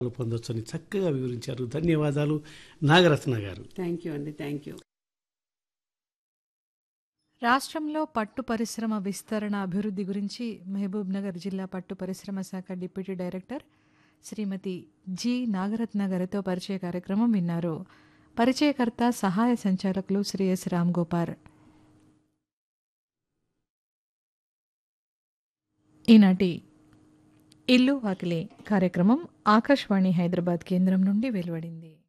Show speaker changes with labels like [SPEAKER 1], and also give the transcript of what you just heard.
[SPEAKER 1] పొందొచ్చని చక్కగా వివరించారు ధన్యవాదాలు నాగరత్న గారు
[SPEAKER 2] థ్యాంక్ యూ అండి థ్యాంక్ యూ
[SPEAKER 3] రాష్ట్రంలో పట్టు పరిశ్రమ విస్తరణ అభివృద్ధి గురించి మహబూబ్ నగర్ జిల్లా పట్టు పరిశ్రమ శాఖ deputy director Shrimati G Nagaratna గారితో పరిచయ కార్యక్రమం విన్నారు పరిచయకర్త సహాయ సంచాలకులు శ్రీ ఎస్ రామ్ గోపాల్ ఈనాటి ఇల్లు వాకిలి కార్యక్రమం ఆకాశవాణి హైదరాబాద్ కేంద్రం నుండి వెలువడింది